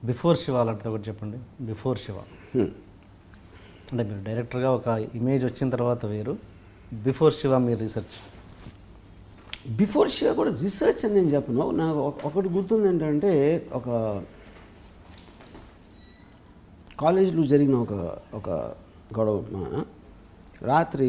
Before Shiva అలాంటిది ఒకటి చెప్పండి బిఫోర్ శివ హ్మ్. అంటే మీరు డైరెక్టర్గా ఒక ఇమేజ్ వచ్చిన తర్వాత వేరు బిఫోర్ శివ మీరు రీసెర్చ్ బిఫోర్ షియా కూడా రీసెర్చ్ అని నేను చెప్పను నాకు ఒక- ఒకటి గుర్తుంది ఏంటంటే ఒక కాలేజీలో జరిగిన ఒక ఒక గొడవ మా- రాత్రి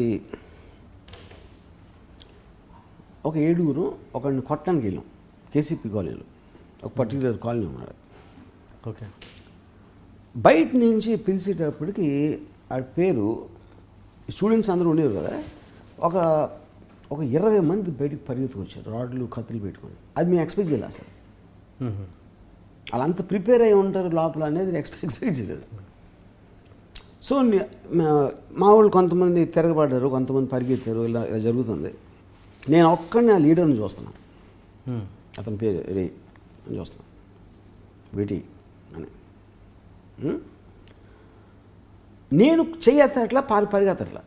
ఒక ఏడుగురు ఒకరిని కొట్టడానికి వెళ్ళాం కేసీపీ కాలనీలో ఒక పర్టికులర్ కాలనీ ఉన్నారు ఓకే బయట నుంచి పిలిచేటప్పటికి ఆ పేరు స్టూడెంట్స్ అందరూ ఉండేవారు కదా ఒక ఒక ఇరవై మంది బయటికి పరిగెత్తుకు వచ్చారు రాడ్లు కత్తులు పెట్టుకొని అది మేము ఎక్స్పెక్ట్ చేయలేదు అసలు అలా అంత ప్రిపేర్ అయి ఉంటారు లోపల అనేది ఎక్స్పెక్ట్ ఎక్స్పెక్ట్ చేయలేదు సో నే- మా- మా వాళ్ళు కొంతమంది తిరగబడ్డారు కొంతమంది పరిగెత్తారు ఇలా ఇలా జరుగుతుంది నేను ఒక్కడిని ఆ లీడర్ని చూస్తున్నాను అతని పేరు రే అని చూస్తున్నాను వీటి అని ఉం? నేను చెయ్యత్తట్లా పారి పరిగెత్తట్లా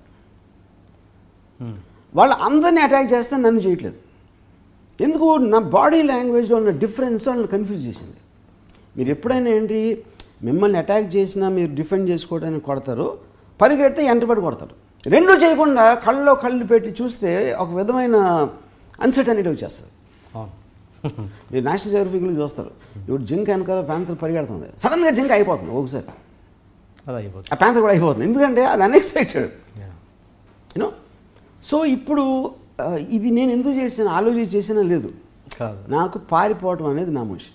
వాళ్ళు అందరినీ అటాక్ చేస్తే నన్ను చేయట్లేదు ఎందుకు నా బాడీ లాంగ్వేజ్లో ఉన్న డిఫరెన్స్ వాళ్ళని కన్ఫ్యూజ్ చేసింది మీరు ఎప్పుడైనా ఏంటి మిమ్మల్ని అటాక్ చేసినా మీరు డిఫెండ్ చేసుకోవడానికి కొడతారు పరిగెడితే ఎంటబడి కొడతారు రెండూ చేయకుండా కళ్ళలో కళ్ళు పెట్టి చూస్తే ఒక విధమైన అన్సర్టనిటీ వచ్చేస్తుంది అవును మీరు నేషనల్ జియోగ్రఫిక్లో చూస్తారు ఇప్పుడు జింక్ వెనకాల ప్యాంతర్ పరిగెడుతుంది సడన్గా జింక్ అయిపోతుంది ఒకసారి అది అయిపోతుంది ఆ ప్యాంతర్ కూడా అయిపోతుంది ఎందుకంటే అది అన్ఎక్స్పెక్టెడ్ Yeah. యూనో సో ఇప్పుడు ఆ, ఇది నేను ఎందుకు చేసిన ఆలోచించి చేసినా లేదు కాదు నాకు పారిపోవటం అనేది నా మనిషి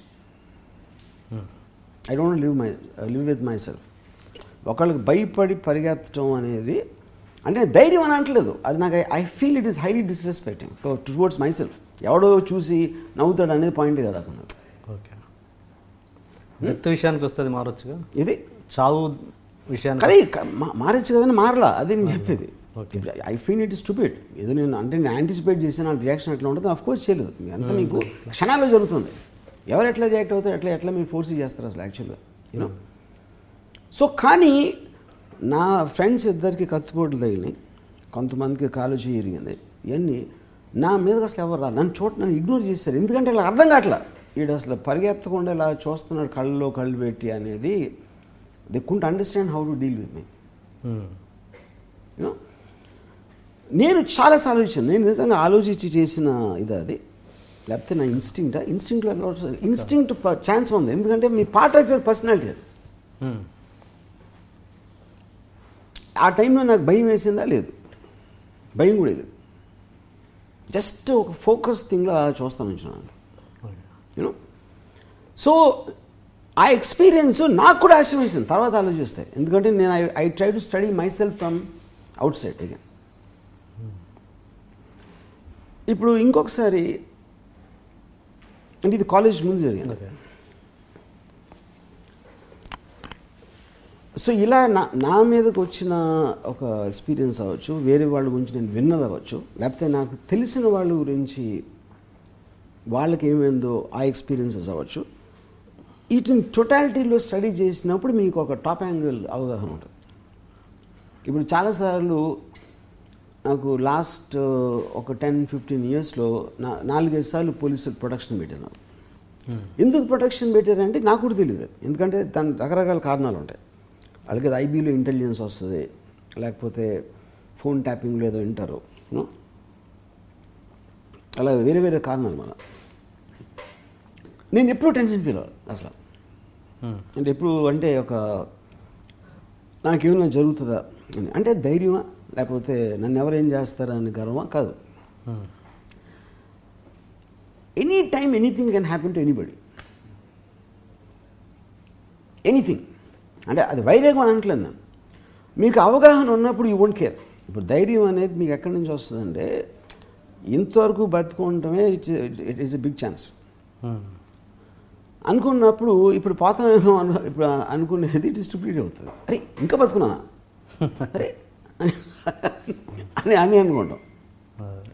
I don't live my live with myself ఒకళ్ళకి భయపడి పరిగెత్తడం అనేది అంటే ధైర్యం అని అంటలేదు అది నాకు I feel it is highly disrespecting for towards myself ఎవడో చూసి నవ్వుతాడు అనేది పాయింట్ కదా అక్కడ నాకు. ఓకే డెత్ విషయానికి వస్తుంది మారొచ్చుగా ఇది చావు విషయానికి కానీ మారచ్చు కదని మారలా అది నేను చెప్పేది Okay. I feel it is stupid ఏదో నేను అంటే నేను యాంటిసిపేట్ చేసిన రియాక్షన్ ఎట్లా ఉంటుంది అఫ్ కోర్స్ చేయలేదు అంతా మీకు క్షణాల్లో జరుగుతుంది ఎవరు ఎట్లా రియాక్ట్ అవుతారు ఎట్లా ఎట్లా మీరు ఫోర్స్ చేస్తారు అసలు యాక్చువల్గా యూనో సో కానీ నా ఫ్రెండ్స్ ఇద్దరికి కత్తిపోట్లు తగిలినాయి కొంతమందికి కాలు చేయి ఇరిగింది ఇవన్నీ నా మీద అసలు ఎవరు రా నన్ను చోట నన్ను ఇగ్నోర్ చేస్తారు ఎందుకంటే ఇలా అర్థం కావట్లా వీడు అసలు పరిగెత్తకుండా ఇలా చూస్తున్నాడు కళ్ళలో కళ్ళు పెట్టి అనేది they can't understand how to deal with me Hmm. You know నేను చాలా ఆలోచించాను నేను నిజంగా ఆలోచించి చేసిన ఇది అది లేకపోతే నా ఇన్స్టింక్ట్ ఇన్స్టింక్ట్ ఇన్స్టింక్ట్ ఛాన్స్ ఉంది ఎందుకంటే మీ పార్ట్ ఆఫ్ యువర్ పర్సనాలిటీ అది Hmm. ఆ టైంలో నాకు భయం వేసిందా లేదు భయం కూడా లేదు జస్ట్ ఒక ఫోకస్ థింగ్లో చూస్తాను ఉంచున్నాను Okay. యూనో సో ఆ ఎక్స్పీరియన్స్ నాకు కూడా ఆశ్రమించింది తర్వాత ఆలోచిస్తే ఎందుకంటే నేను I I try to study myself from outside again ఇప్పుడు ఇంకొకసారి అంటే ఇది కాలేజ్ ముందు జరిగింది Okay. సో ఇలా నా నా మీదకి వచ్చిన ఒక ఎక్స్పీరియన్స్ అవ్వచ్చు వేరే వాళ్ళ గురించి నేను విన్నది అవ్వచ్చు లేకపోతే నాకు తెలిసిన వాళ్ళ గురించి వాళ్ళకి ఏమైందో ఆ ఎక్స్పీరియన్సెస్ అవ్వచ్చు వీటిని టోటాలిటీలో స్టడీ చేసినప్పుడు మీకు ఒక టాప్ యాంగిల్ అవగాహన ఉంటుంది ఇప్పుడు చాలాసార్లు నాకు లాస్ట్ ఒక టెన్ ఫిఫ్టీన్ ఇయర్స్లో నా నాలుగైదు సార్లు పోలీసులు ప్రొటెక్షన్ పెట్టాను ఎందుకు ప్రొటెక్షన్ పెట్టారంటే నాకు కూడా తెలియదు ఎందుకంటే దాని రకరకాల కారణాలు ఉంటాయి వాళ్ళకి అది ఐబీలో ఇంటెలిజెన్స్ వస్తుంది లేకపోతే ఫోన్ ట్యాపింగ్లో ఏదో వింటారు you know. అలా వేరే వేరే కారణాలు మన నేను ఎప్పుడూ టెన్షన్ ఫీల్ అవ్వాలి అసలు Hmm. అంటే ఎప్పుడు అంటే ఒక నాకేమైనా జరుగుతుందా అని అంటే ధైర్యమా లేకపోతే నన్ను ఎవరు ఏం చేస్తారా అని గర్వమా కాదు Hmm. Any time anything can happen to anybody anything అంటే అది వైరాగ్యం అని అనట్లేదు నేను మీకు అవగాహన ఉన్నప్పుడు యూ వోంట్ కేర్ ఇప్పుడు ధైర్యం అనేది మీకు ఎక్కడి నుంచి వస్తుందంటే ఇంతవరకు బతుకుంటమే it's it is a big chance Hmm. అనుకున్నప్పుడు ఇప్పుడు పోతామేమో అను ఇప్పుడు అనుకునేది ఇట్ స్టూపిడ్ అవుతుంది అరే ఇంకా బతుకున్నానా అరే అని అని అని అనుకుంటాం అదే.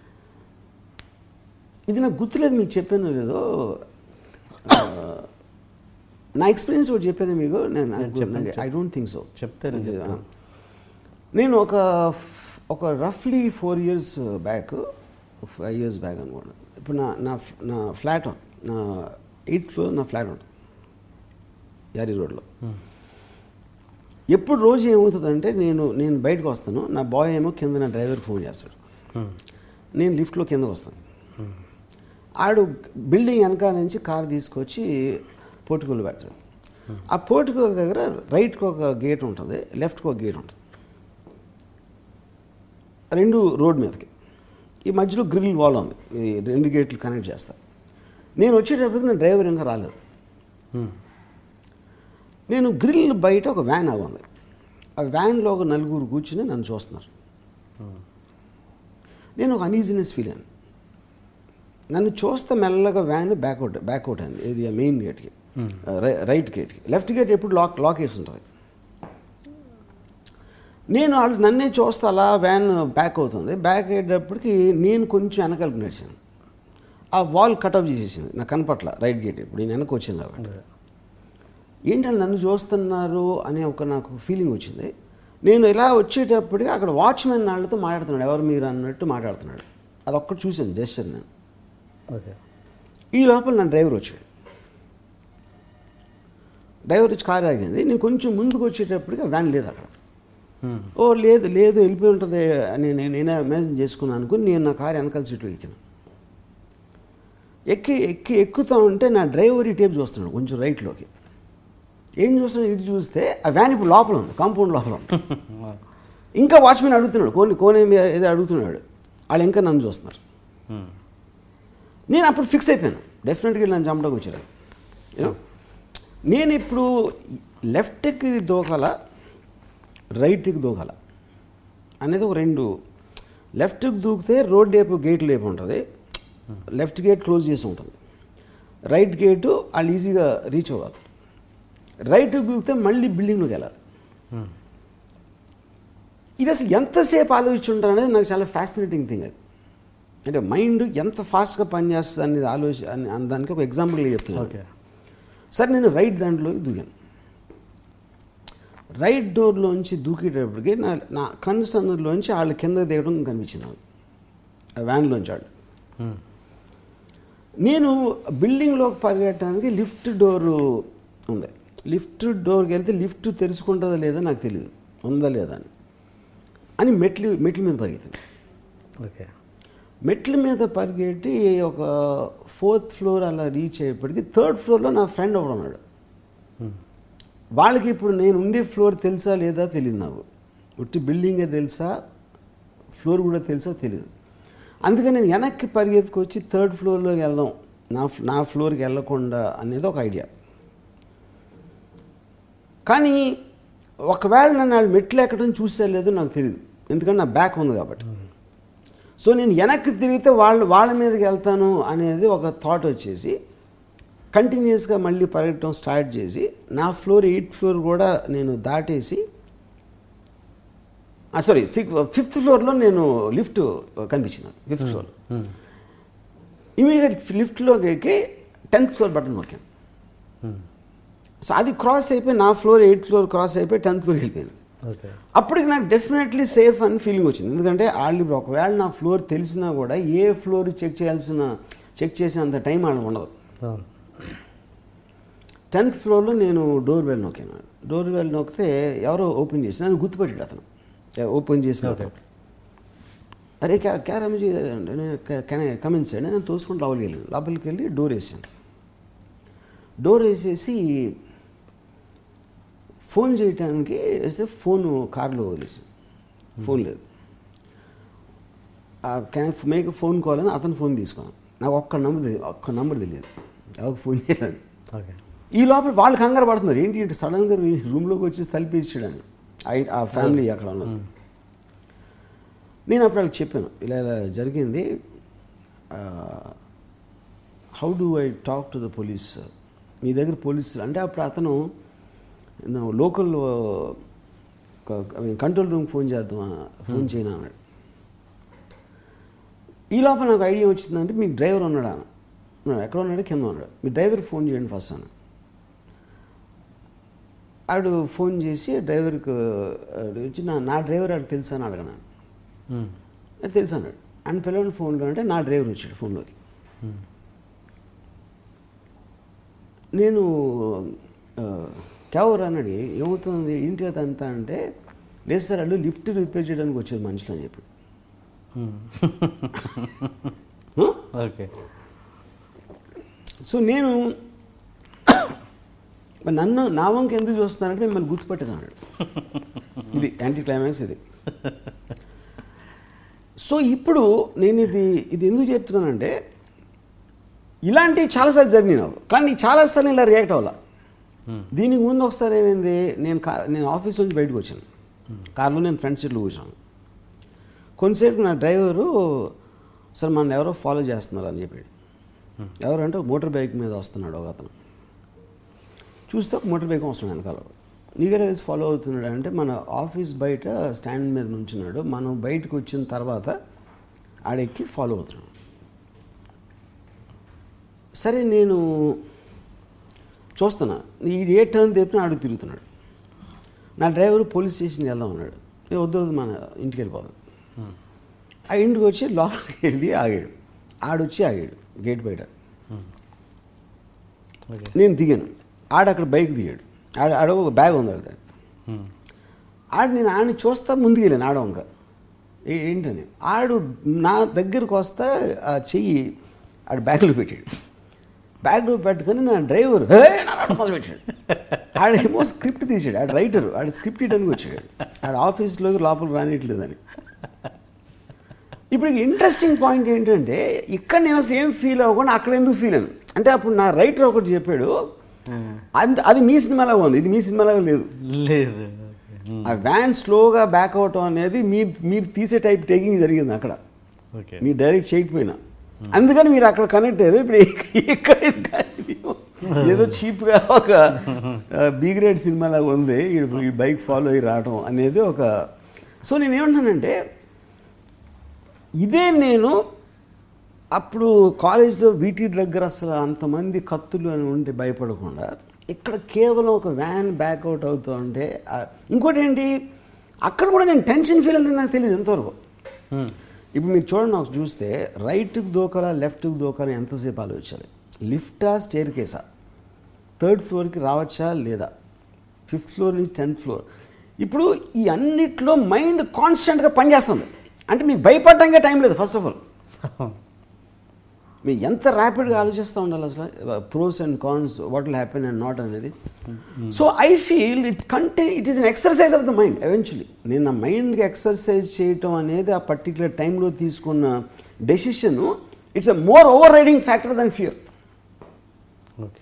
ఇది నాకు గుర్తులేదు మీకు చెప్పాను లేదో ఆ, నా ఎక్స్పీరియన్స్ ఒకటి చెప్పాను మీకు నేను చెప్పండి, ఐ డోంట్ థింక్ సో చెప్తే నేను చెప్తాను. నేను ఒక ఒక రఫ్లీ four years back five years back అనుకోండి ఇప్పుడు నా నా నా ఫ్లాట్ నా ఎయిత్ ఫ్లోర్ నా ఫ్లాట్ ఉంటుంది యారీ రోడ్లో ఎప్పుడు రోజు ఏమవుతుందంటే నేను నేను బయటకు వస్తాను నా బాయ్ ఏమో కింద నా డ్రైవర్కి ఫోన్ చేస్తాడు నేను లిఫ్ట్లో కిందకు వస్తాను ఆడు బిల్డింగ్ వెనకాల నుంచి కార్ తీసుకొచ్చి పోర్టుకోలు పెడతాడు ఆ పోర్టుకోల దగ్గర రైట్కి ఒక గేట్ ఉంటుంది లెఫ్ట్కి ఒక గేట్ ఉంటుంది రెండు రోడ్ మీదకి ఈ మధ్యలో గ్రిల్ వాల్ ఉంది ఈ రెండు గేట్లు కనెక్ట్ చేస్తా నేను వచ్చేటప్పటికి నా డ్రైవర్ ఇంకా రాలేదు నేను గ్రిల్ బయట ఒక వ్యాన్ అవి ఉంది ఆ వ్యాన్లో ఒక నలుగురు కూర్చుని నన్ను చూస్తున్నారు నేను ఒక అనీజినెస్ ఫీల్ అయ్యాను నన్ను చూస్తే మెల్లగా వ్యాన్ బ్యాక్అవుట్ బ్యాక్అవుట్ అయింది ఇది మెయిన్ గేట్కి రై- రైట్ గేట్కి లెఫ్ట్ గేట్ ఎప్పుడు లాక్ లాక్ వేసి ఉంటుంది నేను వాళ్ళు నన్నే చూస్తే అలా వ్యాన్ బ్యాక్ అవుతుంది బ్యాక్ అయ్యేటప్పటికి నేను కొంచెం వెనకాలకు నడిచాను ఆ వాల్ కట్ ఆఫ్ చేసేసింది నాకు కనపట్ల రైట్ గేట్ ఇప్పుడు నేను వెనక్కి వచ్చింది కాబట్టి ఏంటంటే నన్ను చూస్తున్నారు అనే ఒక నాకు ఫీలింగ్ వచ్చింది నేను ఇలా వచ్చేటప్పటికి అక్కడ వాచ్మెన్ వాళ్ళతో మాట్లాడుతున్నాడు ఎవరు మీరు అన్నట్టు మాట్లాడుతున్నాడు అదొక్కటి చూశాను జస్ట్ నేను ఓకే ఈ లోపల నా డ్రైవర్ వచ్చాడు డ్రైవర్ వచ్చి కారు ఆగింది నేను కొంచెం ముందుకు వచ్చేటప్పటికి ఆ వ్యాన్ లేదు అక్కడ ఓ లేదు లేదు వెళ్ళిపోయి ఉంటుంది అని నేను నేనే ఇమాజిన్ చేసుకున్నాను అనుకుని నేను నా కారు వెనకాల సీట్లో ఎక్కాను ఎక్కి ఎక్కి ఎక్కుతా ఉంటే నా డ్రైవర్ ఈ టేప్ చూస్తున్నాడు కొంచెం రైట్లోకి ఏం చూస్తున్నాడు ఇటు చూస్తే ఆ వ్యాన్ ఇప్పుడు లోపల ఉంది కాంపౌండ్ లోపల ఉంది ఇంకా వాచ్మెన్ అడుగుతున్నాడు కోని కోనే ఏదో అడుగుతున్నాడు వాళ్ళు ఇంకా నన్ను చూస్తున్నారు నేను అప్పుడు ఫిక్స్ అయిపోయాను డెఫినెట్గా నన్ను చంపడానికి వచ్చారు You know? నేను ఇప్పుడు లెఫ్ట్కి దూకాల రైట్కి దూకాల అనేది ఒక రెండు లెఫ్ట్కి దూకితే రోడ్ వైపు గేట్ లేపు ఉంటుంది లెఫ్ట్ గేట్ క్లోజ్ చేసి ఉంటుంది రైట్ గేటు వాళ్ళు ఈజీగా రీచ్ అవ్వదు రైట్కి దూకితే మళ్ళీ బిల్డింగ్లోకి వెళ్ళాలి ఇది అసలు ఎంతసేపు ఆలోచించుంటారు అనేది నాకు చాలా ఫ్యాసినేటింగ్ థింగ్ అది అంటే మైండ్ ఎంత ఫాస్ట్గా పనిచేస్తుంది అనేది ఆలోచి అని అని దానికి ఒక ఎగ్జాంపుల్ చెప్తున్నాను ఓకే సరే నేను రైట్ దాంట్లోకి దూకాను రైట్ డోర్లోంచి దూకేటప్పటికి నా నా కన్ను సందులోంచి వాళ్ళు కింద దిగడం కనిపించింది నాకు ఆ వ్యాన్లోంచి వాళ్ళు నేను బిల్డింగ్లోకి పరిగెట్టడానికి లిఫ్ట్ డోరు ఉంది లిఫ్ట్ డోర్కి వెళ్తే లిఫ్ట్ తెరుచుకుంటుందా లేదా నాకు తెలియదు ఉందా లేదా అని అని మెట్లు మెట్ల మీద పరిగెత్తాను ఓకే మెట్ల మీద పరిగెట్టి ఒక ఫోర్త్ ఫ్లోర్ అలా రీచ్ అయ్యేప్పటికి థర్డ్ ఫ్లోర్లో నా ఫ్రెండ్ ఒకడు ఉన్నాడు వాళ్ళకి ఇప్పుడు నేను ఉండే ఫ్లోర్ తెలుసా లేదా తెలియదు నాకు ఉట్టి బిల్డింగే తెలుసా ఫ్లోర్ కూడా తెలుసా తెలియదు అందుకని నేను వెనక్కి పరిగెత్తుకొచ్చి థర్డ్ ఫ్లోర్లోకి వెళ్దాం నా నా ఫ్లోర్కి వెళ్ళకుండా అనేది ఒక ఐడియా కానీ ఒకవేళ నన్ను వాళ్ళు మెట్లు ఎక్కడం చూసే లేదో నాకు తెలియదు ఎందుకంటే నా బ్యాక్ ఉంది కాబట్టి సో నేను వెనక్కి తిరిగితే వాళ్ళు వాళ్ళ మీదకి వెళ్తాను అనేది ఒక థాట్ వచ్చేసి కంటిన్యూస్గా మళ్ళీ పరిగెట్టడం స్టార్ట్ చేసి నా ఫ్లోర్ ఎయిత్ ఫ్లోర్ కూడా నేను దాటేసి సారీ సిక్స్ ఫిఫ్త్ ఫ్లోర్లో నేను లిఫ్ట్ కనిపించింది ఫిఫ్త్ ఫ్లోర్ ఇమీడియట్ లిఫ్ట్లోకి ఎక్కి టెన్త్ ఫ్లోర్ బటన్ నొక్కాను సో అది క్రాస్ అయిపోయి నా ఫ్లోర్ ఎయిత్ ఫ్లోర్ క్రాస్ అయిపోయి టెన్త్ ఫ్లోర్కి వెళ్ళిపోయింది ఓకే అప్పటికి నాకు డెఫినెట్లీ సేఫ్ అని ఫీలింగ్ వచ్చింది ఎందుకంటే వాళ్ళు ఇప్పుడు ఒకవేళ నా ఫ్లోర్ తెలిసినా కూడా ఏ ఫ్లోర్ చెక్ చేయాల్సిన చెక్ చేసేంత టైం వాళ్ళకి ఉండదు అవును టెన్త్ ఫ్లోర్లో నేను డోర్ బెల్ నొక్కాను డోర్ బెల్ నొక్కితే ఎవరో ఓపెన్ చేసి నన్ను గుర్తుపెట్టాడు అతను ఏ- ఓపెన్ చేసిన అతను అరే క్యా క్యా రమజీ కమెంట్స్ అండి నేను తోసుకుంటూ లోపలికి వెళ్ళాను లోపలికి వెళ్ళి డోర్ వేసాను డోర్ వేసేసి ఫోన్ చేయడానికి వేస్తే ఫోన్ కార్లో వదిలేసాను ఫోన్ లేదు కెన్ మేక్ ఫోన్ కాల్ అని అతను ఫోన్ తీసుకున్నాను నాకు ఒక్క నంబర్ తెలియదు ఒక్క నంబర్ తెలియదు ఎవరికి ఫోన్ చేయాలని ఓకే ఈ లోపల వాళ్ళు కంగారు పడుతున్నారు ఏంటి ఏంటి సడన్గా రూమ్లోకి వచ్చి తలిపేసాడని ఆ ఫ్యామిలీ అక్కడ ఉన్నది నేను అప్పుడు వాళ్ళకి చెప్పాను ఇలా ఇలా జరిగింది how do I talk to the police మీ దగ్గర పోలీసులు అంటే అప్పుడు అతను లోకల్ కంట్రోల్ రూమ్ ఫోన్ చేద్దాం ఫోన్ చేయను అన్నాడు ఈ లోపల నాకు ఐడియా వచ్చిందంటే మీకు డ్రైవర్ ఉన్నాడా అని. ఉన్నాడు ఎక్కడ ఉన్నాడు కింద ఉన్నాడు మీ డ్రైవర్ ఫోన్ చేయండి ఫస్ట్ అని ఆడు ఫోన్ చేసి డ్రైవర్కి ఆడు వచ్చి నా నా డ్రైవర్ ఆడికి తెలుసా అని అడగనాను అది తెలుసు అన్నాడు అని పిల్లవాడి ఫోన్లో అంటే నా డ్రైవర్ వచ్చాడు ఫోన్లోకి నేను క్యావర్ అన్నాడు "ఏ- ఏమవుతుంది ఏంటి అది అంతా అంటే లేదు సార్ వాళ్ళు లిఫ్ట్ రిపేర్ చేయడానికి వచ్చేది మనుషులు అని చెప్పి "హ?" ఓకే సో నేను మరి నన్ను నా వంక ఎందుకు చూస్తున్నానంటే మిమ్మల్ని గుర్తుపట్టాను అన్నాడు ఇది యాంటీ క్లైమాక్స్ ఇది సో ఇప్పుడు నేను ఇది ఇది ఎందుకు చెప్తున్నానంటే ఇలాంటివి చాలాసార్లు జరిగినాయి నాకు కానీ చాలాసార్లు ఇలా రియాక్ట్ అవ్వాల దీనికి ముందు ఒకసారి ఏమైంది నేను కా నేను ఆఫీస్ నుంచి బయటకు వచ్చాను కార్లో నేను ఫ్రంట్ సీట్లో కూర్చాను కొంతసేపు నా డ్రైవరు సార్ మన ఎవరో ఫాలో చేస్తున్నారు అని చెప్పాడు ఎవరంటే మోటార్ బైక్ మీద వస్తున్నాడు ఒక అతను చూస్తే ఒక మోటార్ బైక్ వస్తున్నాడు వెనకాల నీకే తెలిసి ఫాలో అవుతున్నాడు అంటే మన ఆఫీస్ బయట స్టాండ్ మీద నుంచున్నాడు మనం బయటకు వచ్చిన తర్వాత ఆడెక్కి ఫాలో అవుతున్నాడు సరే నేను చూస్తున్నా ఈ ఏ టర్న్ తెప్పినా ఆడు తిరుగుతున్నాడు నా డ్రైవర్ పోలీస్ స్టేషన్కి వెళ్దాం అన్నాడు "ఏ, వద్దు వద్దు మన ఇంటికి వెళ్ళిపోదాం ఆ ఇంటికి వచ్చి లోపలికి వెళ్ళి ఆగాడు ఆడొచ్చి ఆగాడు గేట్ బయట ఓకే నేను దిగాను ఆడ అక్కడ బైక్ దిగాడు ఆడ ఆడ ఒక బ్యాగ్ ఉంది ఆడ ఆడు నేను ఆడిని చూస్తా ముందుకు వెళ్ళాను ఆడ వంక ఏ- ఏంటని ఆడు నా దగ్గరకు వస్తా ఆ చెయ్యి ఆడు బ్యాగ్లో పెట్టాడు బ్యాగ్లో పెట్టుకొని నా డ్రైవర్ "హే" అని అరవడం మొదలు పెట్టాడు ఆడేమో స్క్రిప్ట్ తీసాడు ఆడు రైటర్ ఆడు స్క్రిప్ట్ ఇవ్వడానికి వచ్చాడు ఆడు ఆఫీస్లోకి లోపల రానిట్లేదని ఇప్పుడు ఇంట్రెస్టింగ్ పాయింట్ ఏంటంటే ఇక్కడ నేను అసలు ఏం ఫీల్ అవ్వకుండా అక్కడ ఎందుకు ఫీల్ అయ్యాను అంటే అప్పుడు నా రైటర్ ఒకటి చెప్పాడు అది అది మీ సినిమాలాగా ఉంది ఇది మీ సినిమాలాగా లేదు లేదు ఓకే ఆ వ్యాన్ స్లోగా బ్యాక్ అవటం అనేది మీరు మీరు తీసే టైప్ టేకింగ్ జరిగింది అక్కడ ఓకే మీరు డైరెక్ట్ చేయకపోయినా అందుకని మీరు అక్కడ కనెక్ట్ అయ్యారు ఇప్పుడు ఇక్కడ ఇది కాదు. ఏదో చీప్గా ఒక బి గ్రేడ్ సినిమా లాగా ఉంది ఈ- ఈ బైక్ ఫాలో అయ్యి రావడం అనేది ఒక సో నేను ఏమంటున్నానంటే ఇదే నేను అప్పుడు కాలేజ్లో వీటి దగ్గర అసలు అంతమంది కత్తులు అని ఉంటే భయపడకుండా ఇక్కడ కేవలం ఒక వ్యాన్ బ్యాక్అవుట్ అవుతూ ఉంటే ఆ, ఇంకోటి ఏంటి అక్కడ కూడా నేను టెన్షన్ ఫీల్ అనేది నాకు తెలియదు ఎంతవరకు ఇప్పుడు మీరు చూడండి నాకు చూస్తే రైట్కి దూకాలా లెఫ్ట్కి దూకాలా ఎంతసేపు ఆలోచించాలి లిఫ్టా స్టేర్ కేసా థర్డ్ ఫ్లోర్కి రావచ్చా లేదా ఫిఫ్త్ ఫ్లోర్ నుంచి టెన్త్ ఫ్లోర్ ఇప్పుడు ఈ అన్నిట్లో మైండ్ కాన్స్టెంట్గా పనిచేస్తుంది అంటే మీకు భయపడటానికే టైం లేదు ఫస్ట్ ఆఫ్ ఆల్ మీరు ఎంత ర్యాపిడ్గా ఆలోచిస్తూ ఉండాలి అసలు pros and cons what will happen and not అనేది సో ఐ ఫీల్ ఇట్ కంటే it is an exercise of the mind eventually నేను నా మైండ్కి ఎక్సర్సైజ్ చేయటం అనేది ఆ పర్టికులర్ టైంలో తీసుకున్న decision it's a more overriding factor than fear okay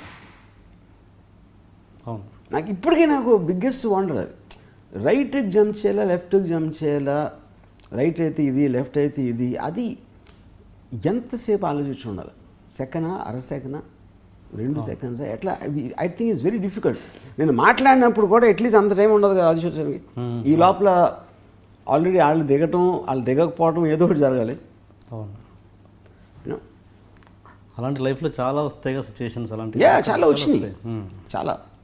అవును నాకు ఇప్పటికీ నాకు బిగ్గెస్ట్ వండర్ అది రైట్కి జంప్ చేయాలా లెఫ్ట్కి జంప్ చేయాలా రైట్ అయితే ఇది లెఫ్ట్ అయితే ఇది అది ఎంతసేపు ఆలోచించి ఉండాలి సెకండా అర సెకండా రెండు సెకండ్స్ ఎట్లా I think it's very difficult నేను మాట్లాడినప్పుడు కూడా అట్లీస్ట్ అంత టైం ఉండదు కదా ఆలోచించడానికి ఈ లోపల ఆల్రెడీ వాళ్ళు దిగటం వాళ్ళు దిగకపోవటం ఏదో ఒకటి జరగాలి అవును you know. అలాంటి లైఫ్లో చాలా వస్తాయి కదా సిచ్యువేషన్స్ అలాంటి యా చాలా వచ్చినాయి వస్తాయి. మ్మ్. చాలా